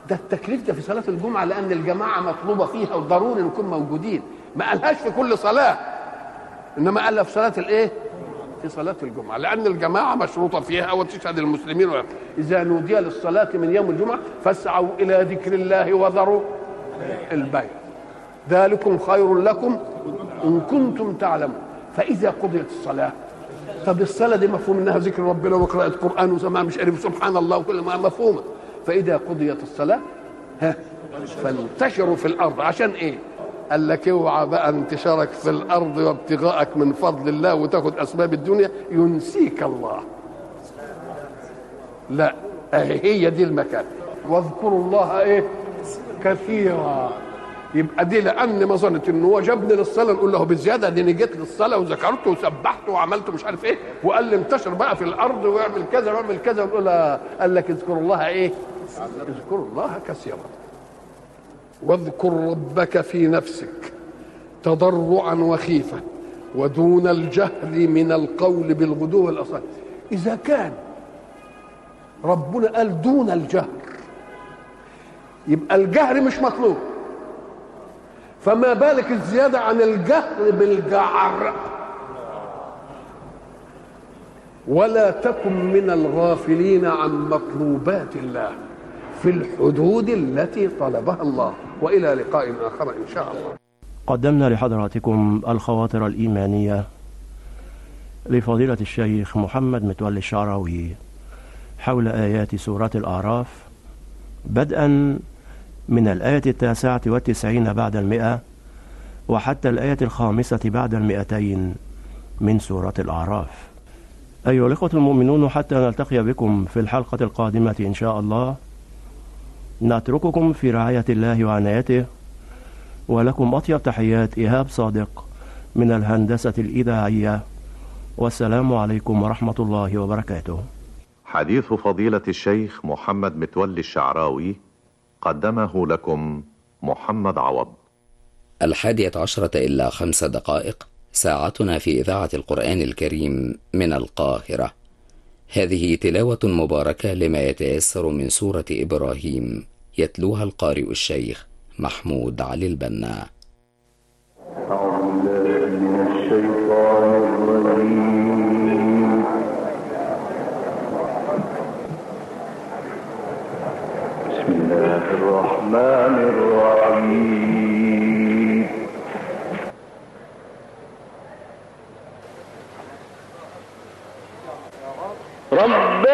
ده التكليف ده في صلاة الجمعة لأن الجماعة مطلوبة فيها وضروري نكون موجودين ما قالهاش في كل صلاة إنما قالها في صلاة الإيه؟ في صلاة الجمعة لأن الجماعة مشروطة فيها وتشهد المسلمين إذا نودي للصلاة من يوم الجمعة فاسعوا إلى ذكر الله وذروا البيع ذلكم خير لكم إن كنتم تعلمون فإذا قضيت الصلاة طب الصلاة دي مفهوم انها ذكر ربنا وقراءة قرآن وسماع مش عارف سبحان الله وكل ما مفهومة فإذا قضيت الصلاة ها فانتشروا في الأرض عشان إيه؟ قال لك اوعى بقى انتشارك في الأرض وابتغاءك من فضل الله وتاخد أسباب الدنيا ينسيك الله لا هي دي المكان واذكروا الله ايه كثيرا يبقى دي لان ما ظنت ان هو جابني للصلاه نقول له بالزياده دي جيت للصلاه وذكرت وسبحت وعملت مش عارف ايه وقال لي انتشر بقى في الارض واعمل كذا واعمل كذا ونقول قال لك اذكروا الله ايه؟ اذكروا الله كثيرا واذكر ربك في نفسك تضرعا وخيفه ودون الجهر من القول بالغدو والاصال اذا كان ربنا قال دون الجهر يبقى الجهر مش مطلوب فما بالك الزيادة عن الجهر بالجعر ولا تكن من الغافلين عن مطلوبات الله في الحدود التي طلبها الله والى لقاء اخر ان شاء الله قدمنا لحضراتكم الخواطر الايمانيه لفضيله الشيخ محمد متولي الشعراوي حول ايات سوره الاعراف بدءا من الآية التاسعة والتسعين بعد المئة وحتى الآية الخامسة بعد المئتين من سورة الأعراف أيها الإخوة المؤمنون حتى نلتقي بكم في الحلقة القادمة إن شاء الله نترككم في رعاية الله وعنايته ولكم أطيب تحيات إيهاب صادق من الهندسة الإذاعية والسلام عليكم ورحمة الله وبركاته حديث فضيلة الشيخ محمد متولي الشعراوي قدمه لكم محمد عوض الحادية عشرة إلا خمس دقائق ساعتنا في إذاعة القرآن الكريم من القاهرة هذه تلاوة مباركة لما يتيسر من سورة إبراهيم يتلوها القارئ الشيخ محمود علي البنا أعوذ بالله من الشيطان الرجيم بسم الله الرحمن الرحيم